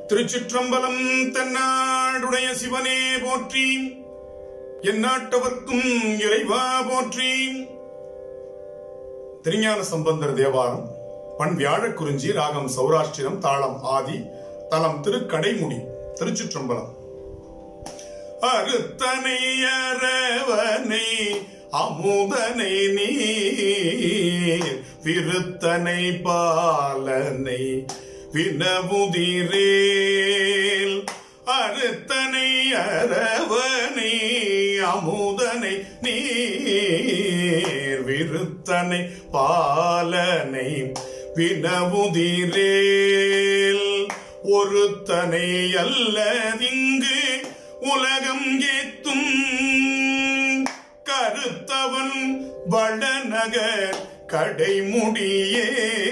திருச்சிற்றம்பலம் தென்னாடுடைய சிவனே போற்றி எந்நாட்டவர்க்கும் இறைவா போற்றி திருஞான சம்பந்தர் தேவாரம் பண் வியாழக்குறிஞ்சி ராகம் சௌராஷ்டிரம் தாளம் ஆதி தலம் திருக்கடைமுடி திருச்சிற்றம்பலம் அறுத்தனை அரவனை அமுதனை நீர் விருத்தனை பாலனை வினமுதிரேல் அறுத்தனை அரவனை அமுதனை நீர் விருத்தனை பாலனை வினமுதிரேல் ஒருத்தனை அல்லதிங்கு உலகம் ஏத்தும் கருத்தவன் வடநகர் கடைமுடியே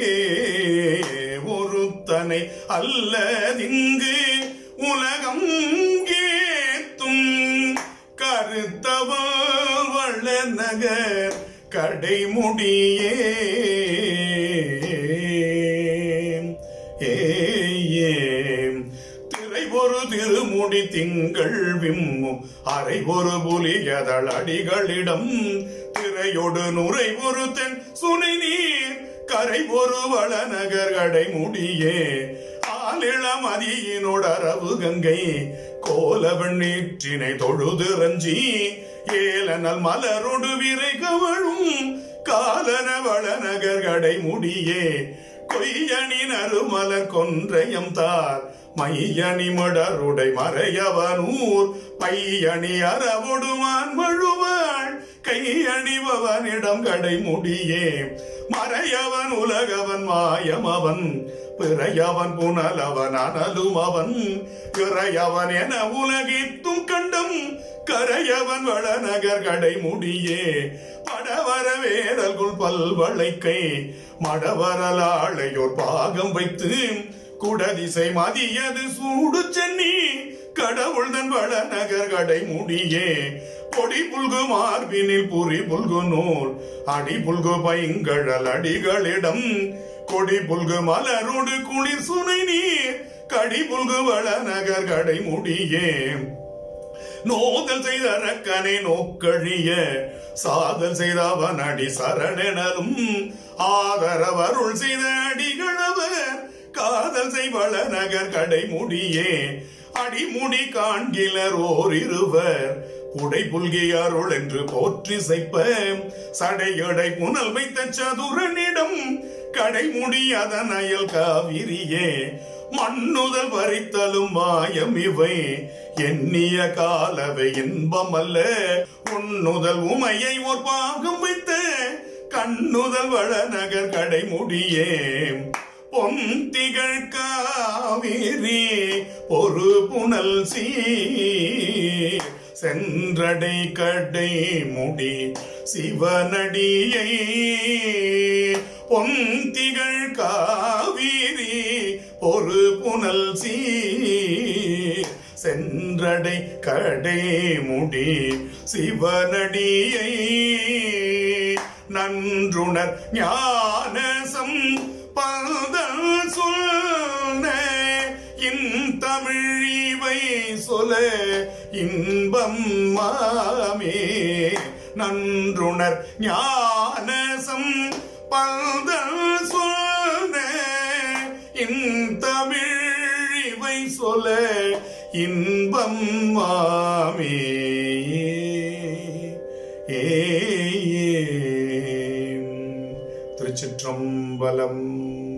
ஒருத்தனை அல்லதிங்கு உலகம் ஏத்தும் கருத்தவன் வடநகர் கடைமுடியே ஏம் திரை ஒரு திருமுடி திங்கள் விம்மும் அரை ஒரு புலியதள் அடிகளிடம் திரையொடு நுரை ஒரு தென் சுனை நீர் கரை ஒரு வளநகர் கடை முடியே ஆலிளமதியினோட அரவு கங்கை கோலவன் நீற்றினை தொழுது ரஞ்சி ஏலனல் மலரொடு விரை கவழும் காலன வளநகர் கடை முடியே கொய்யணின் அருமலர் கொன்றையம் தார் மையணி மடருடை மறையவனூர் பையணி அறவொடுமான் மழுவாள் கையணிபவனிடம் கடை முடியே மறையவன் உலகவன் மாயம் அவன் பிறையவன் புனலவன் அனலும் அவன் இறையவன் என உலகித்தும் கண்டம் கரையவன் வளநகர் கடை முடியே படவர வேரல்குள் பல்வளைக்கை மடவரலாளையோர் பாகம் வைத்து குடதிசை மதியது சூடு சென்னி கடவுள் தன் வளநகர் கடை முடியே பொடி புல்கு மார்பினில் புரி புல்கு நூல் அடி புல்கு பைங்கழல் அடிகளிடம் கொடி புல்கு மலரோடு குளிர் சுனை நீர் கடி புல்கு வளநகர் கடை முடியே நோதல் செய்த அரக்கனை நோக்கழிய சாதல் செய்த அவன் அடி சரணெனலும் ஆதரவருள் செய்த அடிகளவர் காதல் செய்வள நகர் கடை முடியே அடிமுடி காண்கிலர் ஓர் இருவர் புடை புல்கி அருள் என்று போற்றி செய்ப்ப சடையடை புனல் வைத்த சதுரனிடம் கடைமுடி அதன் அயல் காவிரியே மண்ணுதல் பறித்தலும் மாயம் இவை எண்ணிய காலவை இன்பம் அல்ல உண்ணுதல் உமையை ஒரு பாகம் வைத்த கண்ணுதல் வளநகர் கடைமுடியே பொந்திகள் காவிரி ஒரு புனல் சீர் சென்றடை கடை முடி சிவனடியை பொந்திகள் காவிரி ஒரு புனல் சீர் சென்றடை கடை முடி சிவனடியை நன்றுணர் ஞானசம் பல்தல் சொன்ன இந்தமிழ் இவை சொல இன்பம் மாமே நன்றுணர் ஞானசம் பல்தல் சொன்ன இந்தமிழ் இவை சொல இன்பம் மாமே ஏ திருச்சிற்றம்பலம்